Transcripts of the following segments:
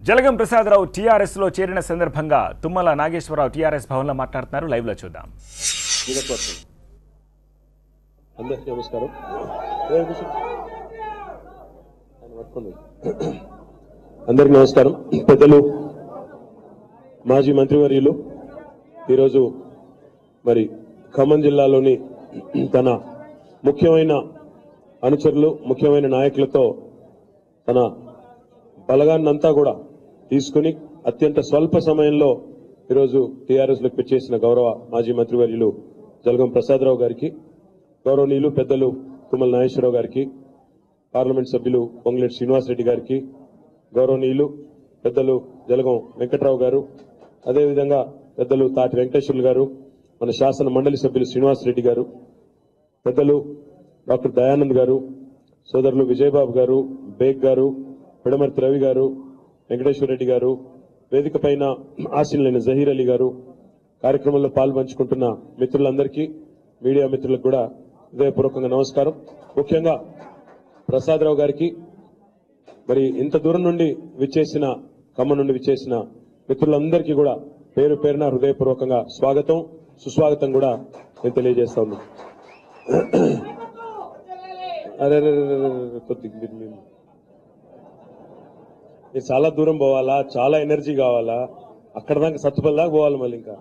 Jalagam Prasadarao TRS లో చేరిన సందర్భంగా తుమ్మల నాగేశ్వరరావు టీఆర్ఎస్ భవన్ లో మాట్లాడుతున్నారు లైవ్ లో చూద్దాం నిజపడుతుంది అందరికీ నమస్కారం ఏ కూర్చో. ఆయన పట్టుకోండి. అందరికీ నమస్కారం పెద్దలు మాజీ మంత్రివర్యులు ఈరోజు మరి ఖమ్మం జిల్లాలోని తన ముఖ్యమైన అనుచరులు ముఖ్యమైన నాయకులతో తన బలగాన్నంతా కూడా తీసుకుని అత్యంత స్వల్ప సమయంలో ఈరోజు టీఆర్ఎస్ లోకి వచ్చేసిన గౌరవ మాజీ మంత్రివర్యులు జలగం ప్రసాదరావు గారికి గౌరవనీయులు పెద్దలు తుమ్మల నాగేశ్వరరావు గారికి పార్లమెంట్ సభ్యులు పొంగులేటి శ్రీనివాసరెడ్డి గారికి గౌరవనీయులు పెద్దలు జలగం వెంకట్రావు గారు అదేవిధంగా పెద్దలు తాటి వెంకటేశ్వర్లు గారు మన శాసన మండలి సభ్యులు శ్రీనివాసరెడ్డి గారు పెద్దలు డాక్టర్ దయానంద్ గారు సోదరులు విజయబాబు గారు బేగ్ గారు పిడమర్తి రవి గారు వెంకటేశ్వర రెడ్డి గారు వేదిక పైన ఆశీనులైన జహీర్ అలీ గారు కార్యక్రమంలో పాల్పంచుకుంటున్న మిత్రులందరికీ మీడియా మిత్రులకు కూడా హృదయపూర్వకంగా నమస్కారం ముఖ్యంగా ప్రసాదరావు గారికి మరి ఇంత దూరం నుండి విచ్చేసిన ఖమ్మం నుండి విచ్చేసిన మిత్రులందరికీ కూడా పేరు పేరున హృదయపూర్వకంగా స్వాగతం సుస్వాగతం కూడా నేను తెలియజేస్తా ఉన్నాను అరే అరే, అరే, అరే, అరే, కొద్దిగా మీరు- మీరు- మీరు చాలా దూరం పోవాలా చాలా ఎనర్జీ కావాలా అక్కడ దాకా సత్తుపల్లి దాకా పోవాలి మళ్ళీ ఇంకా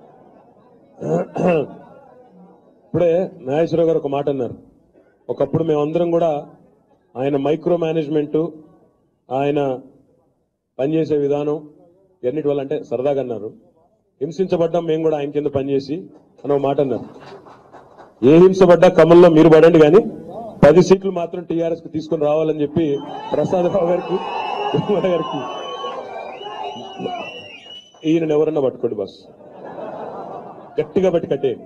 ఇప్పుడే నాగేశ్వరరావు గారు ఒక మాట అన్నారు ఒకప్పుడు మేమందరం కూడా ఆయన మైక్రో మేనేజ్మెంట్ ఆయన పనిచేసే విధానం ఎన్నిటి వల్ల అంటే సరదాగా అన్నారు హింసించబడ్డాం మేము కూడా ఆయన కింద పనిచేసి అని ఒక మాట అన్నారు ఏ హింసపడ్డా కమల్లో మీరు పడండి కానీ పది సీట్లు మాత్రం టీఆర్ఎస్ కు తీసుకొని రావాలని చెప్పి ప్రసాదరావు గారికి తిరుమల గారికి ఈయన ఎవరన్నా పట్టుకోండి బస్ గట్టిగా పట్టి కట్టేయండి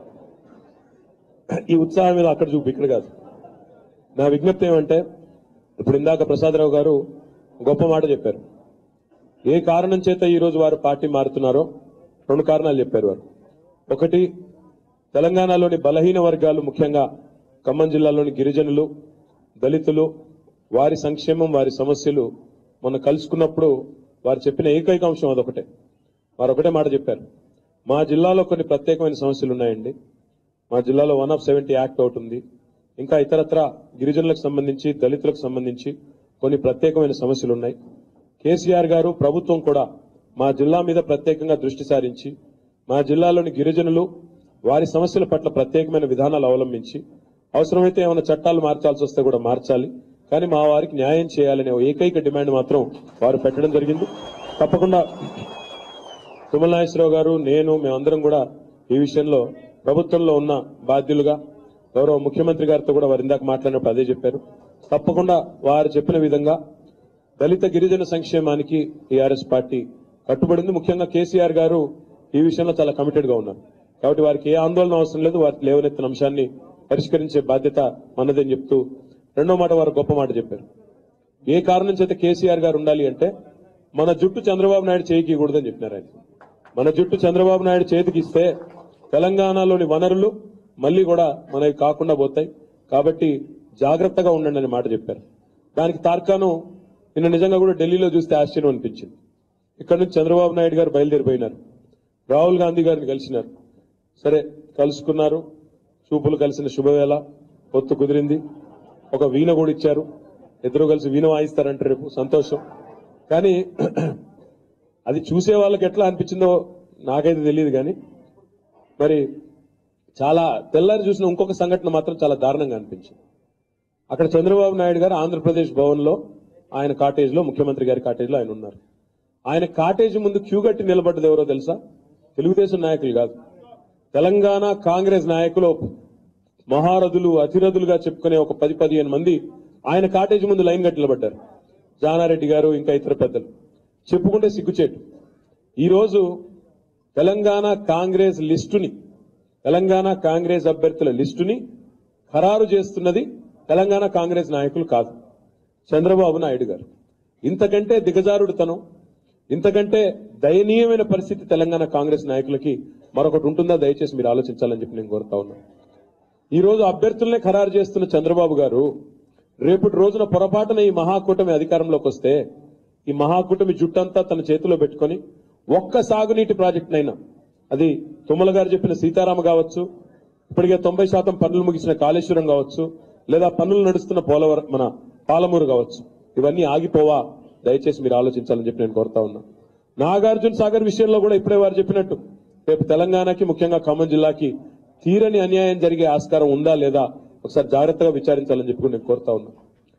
ఈ ఉత్సాహం మీద అక్కడ చూపు ఇక్కడ కాదు నా విజ్ఞప్తి ఏమంటే ఇప్పుడు ఇందాక ప్రసాదరావు గారు గొప్ప మాట చెప్పారు ఏ కారణం చేత ఈ రోజు వారు పార్టీ మారుతున్నారో రెండు కారణాలు చెప్పారు వారు ఒకటి తెలంగాణలోని బలహీన వర్గాలు ముఖ్యంగా ఖమ్మం జిల్లాలోని గిరిజనులు దళితులు వారి సంక్షేమం వారి సమస్యలు మొన్న కలుసుకున్నప్పుడు వారు చెప్పిన ఏకైక అంశం అదొకటే వారు ఒకటే మాట చెప్పారు మా జిల్లాలో కొన్ని ప్రత్యేకమైన సమస్యలు ఉన్నాయండి మా జిల్లాలో వన్ ఆఫ్ సెవెంటీ యాక్ట్ ఒకటి ఉంది ఇంకా ఇతరత్ర గిరిజనులకు సంబంధించి దళితులకు సంబంధించి కొన్ని ప్రత్యేకమైన సమస్యలు ఉన్నాయి కేసీఆర్ గారు ప్రభుత్వం కూడా మా జిల్లా మీద ప్రత్యేకంగా దృష్టి సారించి మా జిల్లాలోని గిరిజనులు వారి సమస్యల పట్ల ప్రత్యేకమైన విధానాలు అవలంబించి అవసరమైతే ఏమైనా చట్టాలు మార్చాల్సి వస్తే కూడా మార్చాలి కానీ మా వారికి న్యాయం చేయాలనే ఏకైక డిమాండ్ మాత్రం వారు పెట్టడం జరిగింది తప్పకుండా తుమ్మల నాగేశ్వరరావు గారు నేను మేమందరం కూడా ఈ విషయంలో ప్రభుత్వంలో ఉన్న బాధ్యులుగా గౌరవ ముఖ్యమంత్రి గారితో కూడా వారు ఇందాక మాట్లాడినప్పుడు అదే చెప్పారు తప్పకుండా వారు చెప్పిన విధంగా దళిత గిరిజన సంక్షేమానికి టీఆర్ఎస్ పార్టీ కట్టుబడింది ముఖ్యంగా కేసీఆర్ గారు ఈ విషయంలో చాలా కమిటెడ్ గా ఉన్నారు కాబట్టి వారికి ఏ ఆందోళన అవసరం లేదు వారికి లేవనెత్తిన అంశాన్ని పరిష్కరించే బాధ్యత మనదని చెప్తూ రెండో మాట వారు గొప్ప మాట చెప్పారు ఏ కారణం చేత కేసీఆర్ గారు ఉండాలి అంటే మన జుట్టు చంద్రబాబు నాయుడు చేయికి కూడదని చెప్పినారు ఆయన మన జుట్టు చంద్రబాబు నాయుడు చేతికి ఇస్తే తెలంగాణలోని వనరులు మళ్ళీ కూడా మనకి కాకుండా పోతాయి కాబట్టి జాగ్రత్తగా ఉండండి అనే మాట చెప్పారు దానికి తార్కాను నిన్న నిజంగా కూడా ఢిల్లీలో చూస్తే ఆశ్చర్యం అనిపించింది ఇక్కడ నుంచి చంద్రబాబు నాయుడు గారు బయలుదేరిపోయినారు రాహుల్ గాంధీ గారిని కలిసినారు సరే కలుసుకున్నారు చూపులు కలిసిన శుభవేళ పొత్తు కుదిరింది ఒక వీణ కూడా ఇచ్చారు ఇద్దరు కలిసి వీణ వాయిస్తారంట రేపు సంతోషం కానీ అది చూసే వాళ్ళకి ఎట్లా అనిపించిందో నాకైతే తెలియదు కానీ మరి చాలా తెల్లారి చూసిన ఇంకొక సంఘటన మాత్రం చాలా దారుణంగా అనిపించింది అక్కడ చంద్రబాబు నాయుడు గారు ఆంధ్రప్రదేశ్ భవన్ లో ఆయన కాటేజ్ లో ముఖ్యమంత్రి గారి కాటేజ్ లో ఆయన ఉన్నారు ఆయన కాటేజ్ ముందు క్యూ కట్టి నిలబడ్డది ఎవరో తెలుసా తెలుగుదేశం నాయకులు కాదు తెలంగాణ కాంగ్రెస్ నాయకులు మహారథులు అతిరథులుగా చెప్పుకునే ఒక పది పదిహేను మంది ఆయన కాటేజ్ ముందు లైన్ కట్టి నిలబడ్డారు జానారెడ్డి గారు ఇంకా ఇతర పెద్దలు చెప్పుకుంటే సిగ్గుచేటు ఈరోజు తెలంగాణ కాంగ్రెస్ లిస్టుని తెలంగాణ కాంగ్రెస్ అభ్యర్థుల లిస్టుని ఖరారు చేస్తున్నది తెలంగాణ కాంగ్రెస్ నాయకులు కాదు చంద్రబాబు నాయుడు గారు ఇంతకంటే దిగజారుడుతనం ఇంతకంటే దయనీయమైన పరిస్థితి తెలంగాణ కాంగ్రెస్ నాయకులకి మరొకటి ఉంటుందా దయచేసి మీరు ఆలోచించాలని చెప్పి నేను కోరుతా ఉన్నాను ఈ రోజు అభ్యర్థులనే ఖరారు చేస్తున్న చంద్రబాబు గారు రేపటి రోజున పొరపాటున ఈ మహాకూటమి అధికారంలోకి వస్తే ఈ మహాకూటమి జుట్టంతా తన చేతిలో పెట్టుకొని ఒక్క సాగునీటి ప్రాజెక్టునైనా అది తుమ్మల గారు చెప్పిన సీతారామ కావచ్చు ఇప్పటికే తొంభై శాతం పనులు ముగిసిన కాళేశ్వరం కావచ్చు లేదా పనులు నడుస్తున్న పోలవరం మన పాలమూరు కావచ్చు ఇవన్నీ ఆగిపోవా దయచేసి మీరు ఆలోచించాలని చెప్పి నేను కోరుతా ఉన్నా నాగార్జున సాగర్ విషయంలో కూడా ఇప్పుడే వారు చెప్పినట్టు రేపు తెలంగాణకి ముఖ్యంగా ఖమ్మం జిల్లాకి తీరని అన్యాయం జరిగే ఆస్కారం ఉందా లేదా ఒకసారి జాగ్రత్తగా విచారించాలని చెప్పి కూడా నేను కోరుతా ఉన్నా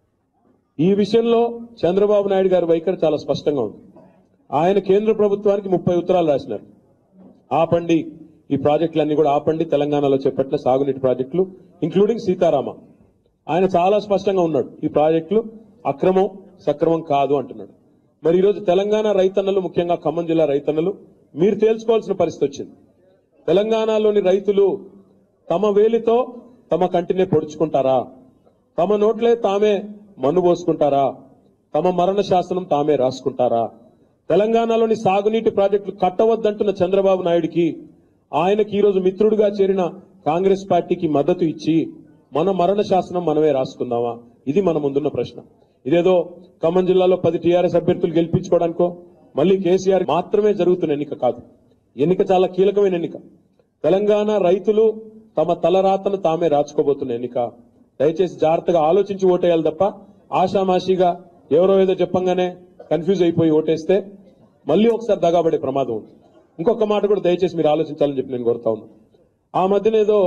ఈ విషయంలో చంద్రబాబు నాయుడు గారి వైఖరి చాలా స్పష్టంగా ఉంది ఆయన కేంద్ర ప్రభుత్వానికి ముప్పై ఉత్తరాలు రాసినారు ఆపండి ఈ ప్రాజెక్టులన్నీ కూడా ఆపండి తెలంగాణలో చేపట్టిన సాగునీటి ప్రాజెక్టులు ఇంక్లూడింగ్ సీతారామ ఆయన చాలా స్పష్టంగా ఉన్నాడు ఈ ప్రాజెక్టులు అక్రమం సక్రమం కాదు అంటున్నాడు మరి ఈరోజు తెలంగాణ రైతన్నలు ముఖ్యంగా ఖమ్మం జిల్లా రైతన్నలు మీరు తేల్చుకోవాల్సిన పరిస్థితి వచ్చింది తెలంగాణలోని రైతులు తమ వేలితో తమ కంటినే పొడుచుకుంటారా తమ నోట్లే తామే మన్ను పోసుకుంటారా తమ మరణ శాసనం తామే రాసుకుంటారా తెలంగాణలోని సాగునీటి ప్రాజెక్టులు కట్టవద్దంటున్న చంద్రబాబు నాయుడికి ఆయనకి ఈరోజు మిత్రుడిగా చేరిన కాంగ్రెస్ పార్టీకి మద్దతు ఇచ్చి మన మరణ శాసనం మనమే రాసుకుందామా ఇది మన ముందున్న ప్రశ్న ఇదేదో ఖమ్మం జిల్లాలో పది టీఆర్ఎస్ అభ్యర్థులు గెలిపించుకోవడానికో మళ్ళీ కేసీఆర్ మాత్రమే జరుగుతున్న ఎన్నిక కాదు ఎన్నిక చాలా కీలకమైన ఎన్నిక తెలంగాణ రైతులు తమ తలరాతను తామే రాచుకోబోతున్న ఎన్నిక దయచేసి జాగ్రత్తగా ఆలోచించి ఓటేయాలి తప్ప ఆషామాషిగా ఎవరో ఏదో చెప్పంగానే కన్ఫ్యూజ్ అయిపోయి ఓటేస్తే మళ్ళీ ఒకసారి దగాబడే ప్రమాదం ఉంది ఇంకొక మాట కూడా దయచేసి మీరు ఆలోచించాలని చెప్పి నేను కోరుతా ఉన్నాను ఆ మధ్యన ఏదో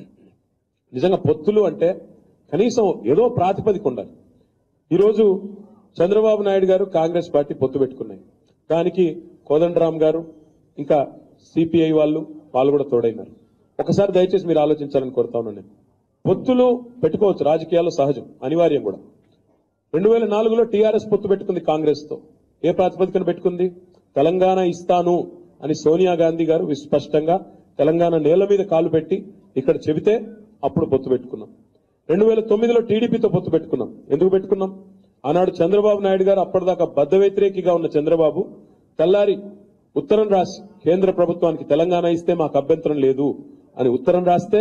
నిజంగా పొత్తులు అంటే కనీసం ఏదో ప్రాతిపదిక ఉండాలి ఈరోజు చంద్రబాబు నాయుడు గారు కాంగ్రెస్ పార్టీ పొత్తు పెట్టుకున్నాయి దానికి కోదండరామ్ గారు ఇంకా సిపిఐ వాళ్ళు వాళ్ళు కూడా తోడైనారు ఒకసారి దయచేసి మీరు ఆలోచించాలని కోరుతా ఉన్నాను నేను పొత్తులు పెట్టుకోవచ్చు రాజకీయాల్లో సహజం అనివార్యం కూడా రెండు వేల నాలుగులో టీఆర్ఎస్ పొత్తు పెట్టుకుంది కాంగ్రెస్ తో ఏ ప్రాతిపదికన పెట్టుకుంది తెలంగాణ ఇస్తాను అని సోనియా గాంధీ గారు విస్పష్టంగా తెలంగాణ నేల మీద కాలు పెట్టి ఇక్కడ చెబితే అప్పుడు పొత్తు పెట్టుకున్నాం రెండు వేల తొమ్మిదిలో టీడీపీతో పొత్తు పెట్టుకున్నాం ఎందుకు పెట్టుకున్నాం ఆనాడు చంద్రబాబు నాయుడు గారు అప్పటిదాకా బద్ద వ్యతిరేకిగా ఉన్న చంద్రబాబు తెల్లారి ఉత్తరం రాసి కేంద్ర ప్రభుత్వానికి తెలంగాణ ఇస్తే మాకు అభ్యంతరం లేదు అని ఉత్తరం రాస్తే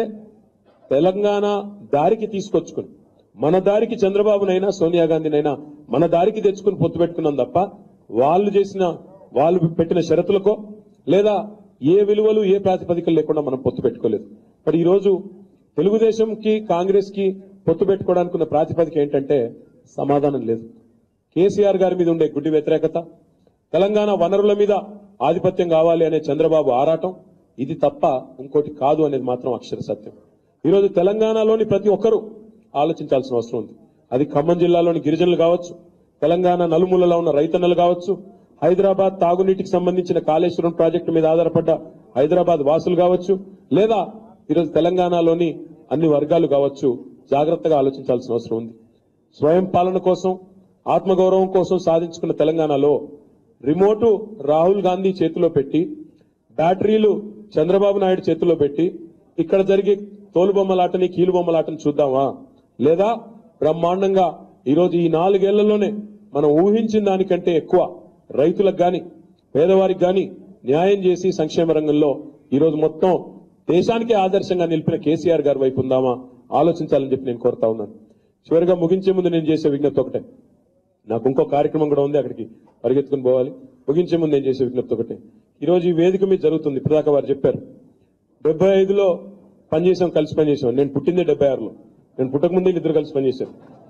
తెలంగాణ దారికి తీసుకొచ్చుకుని మన దారికి చంద్రబాబునైనా సోనియా గాంధీనైనా మన దారికి తెచ్చుకుని పొత్తు పెట్టుకున్నాం తప్ప వాళ్ళు చేసిన వాళ్ళు పెట్టిన షరతులకో లేదా ఏ విలువలు ఏ ప్రాతిపదికలు లేకుండా మనం పొత్తు పెట్టుకోలేదు మరి ఈ రోజు తెలుగుదేశంకి కాంగ్రెస్ కి పొత్తు పెట్టుకోవడానికి ఉన్న ప్రాతిపదిక ఏంటంటే సమాధానం లేదు కేసీఆర్ గారి మీద ఉండే గుడ్డి వ్యతిరేకత తెలంగాణ వనరుల మీద ఆధిపత్యం కావాలి అనే చంద్రబాబు ఆరాటం ఇది తప్ప ఇంకోటి కాదు అనేది మాత్రం అక్షర సత్యం ఈరోజు తెలంగాణలోని ప్రతి ఒక్కరూ ఆలోచించాల్సిన అవసరం ఉంది అది ఖమ్మం జిల్లాలోని గిరిజనులు కావచ్చు తెలంగాణ నలుమూలలో ఉన్న రైతన్నలు కావచ్చు హైదరాబాద్ తాగునీటికి సంబంధించిన కాళేశ్వరం ప్రాజెక్టు మీద ఆధారపడ్డ హైదరాబాద్ వాసులు కావచ్చు లేదా ఈరోజు తెలంగాణలోని అన్ని వర్గాలు కావచ్చు జాగ్రత్తగా ఆలోచించాల్సిన అవసరం ఉంది స్వయం పాలన కోసం ఆత్మగౌరవం కోసం సాధించుకున్న తెలంగాణలో రిమోటు రాహుల్ గాంధీ చేతిలో పెట్టి బ్యాటరీలు చంద్రబాబు నాయుడు చేతిలో పెట్టి ఇక్కడ జరిగే తోలుబొమ్మలాటని కీలుబొమ్మలాటని చూద్దామా లేదా బ్రహ్మాండంగా ఈరోజు ఈ నాలుగేళ్లలోనే మనం ఊహించిన దానికంటే ఎక్కువ రైతులకు గాని పేదవారికి గాని న్యాయం చేసి సంక్షేమ రంగంలో ఈరోజు మొత్తం దేశానికే ఆదర్శంగా నిలిపిన కేసీఆర్ గారి వైపు ఉందామా ఆలోచించాలని చెప్పి నేను కోరుతా ఉన్నాను చివరిగా ముగించే ముందు నేను చేసే విజ్ఞప్తి ఒకటే నాకు ఇంకో కార్యక్రమం కూడా ఉంది అక్కడికి పరిగెత్తుకుని పోవాలి ముగించే ముందు నేను చేసే విజ్ఞప్తి ఒకటే ఈ రోజు ఈ వేదిక మీద జరుగుతుంది ఇప్పటిదాకా వారు చెప్పారు డెబ్బై ఐదులో పనిచేసాం కలిసి పనిచేసాం నేను పుట్టిందే డెబ్బై ఆరులో నేను పుట్టక ముందే ఇద్దరు కలిసి పనిచేశాం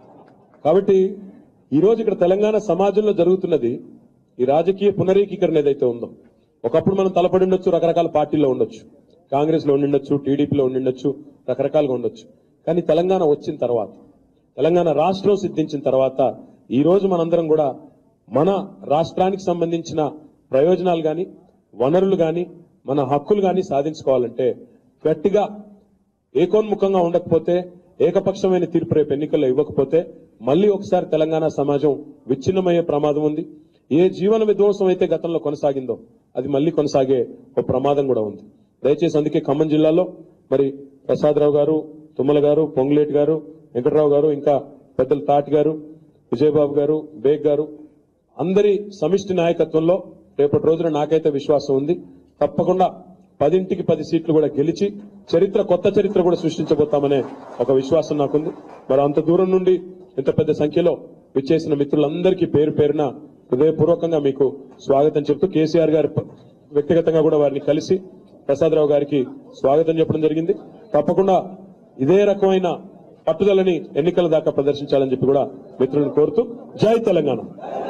కాబట్టి ఈ రోజు ఇక్కడ తెలంగాణ సమాజంలో జరుగుతున్నది ఈ రాజకీయ పునరీకీకరణ ఏదైతే ఉందో ఒకప్పుడు మనం తలపడి ఉండొచ్చు రకరకాల పార్టీల్లో ఉండొచ్చు కాంగ్రెస్ లో ఉండిండొచ్చు టీడీపీలో ఉండిండొచ్చు రకరకాలుగా ఉండొచ్చు కానీ తెలంగాణ వచ్చిన తర్వాత తెలంగాణ రాష్ట్రం సిద్ధించిన తర్వాత ఈ రోజు మనందరం కూడా మన రాష్ట్రానికి సంబంధించిన ప్రయోజనాలు గాని వనరులు గాని మన హక్కులు గాని సాధించుకోవాలంటే గట్టిగా ఏకోన్ముఖంగా ఉండకపోతే ఏకపక్షమైన తీర్పు రేపు ఎన్నికల్లో ఇవ్వకపోతే మళ్ళీ ఒకసారి తెలంగాణ సమాజం విచ్ఛిన్నమయ్యే ప్రమాదం ఉంది ఏ జీవన విధ్వంసం అయితే గతంలో కొనసాగిందో అది మళ్ళీ కొనసాగే ఒక ప్రమాదం కూడా ఉంది దయచేసి అందుకే ఖమ్మం జిల్లాలో మరి ప్రసాదరావు గారు తుమ్మల గారు పొంగులేటి గారు వెంకటరావు గారు ఇంకా పెద్దల తాటి గారు విజయబాబు గారు బేగ్ గారు అందరి సమిష్టి నాయకత్వంలో రేపటి రోజున నాకైతే విశ్వాసం ఉంది తప్పకుండా పదింటికి పది సీట్లు కూడా గెలిచి చరిత్ర కొత్త చరిత్ర కూడా సృష్టించబోతామనే ఒక విశ్వాసం నాకుంది మరి అంత దూరం నుండి ఇంత పెద్ద సంఖ్యలో విచ్చేసిన మిత్రులందరికీ పేరు పేరున హృదయపూర్వకంగా మీకు స్వాగతం చెప్తూ కేసీఆర్ గారు ప- వ్యక్తిగతంగా కూడా వారిని కలిసి ప్రసాదరావు గారికి స్వాగతం చెప్పడం జరిగింది తప్పకుండా ఇదే రకమైన పట్టుదలని ఎన్నికల దాకా ప్రదర్శించాలని చెప్పి కూడా మిత్రులను కోరుతూ జై తెలంగాణ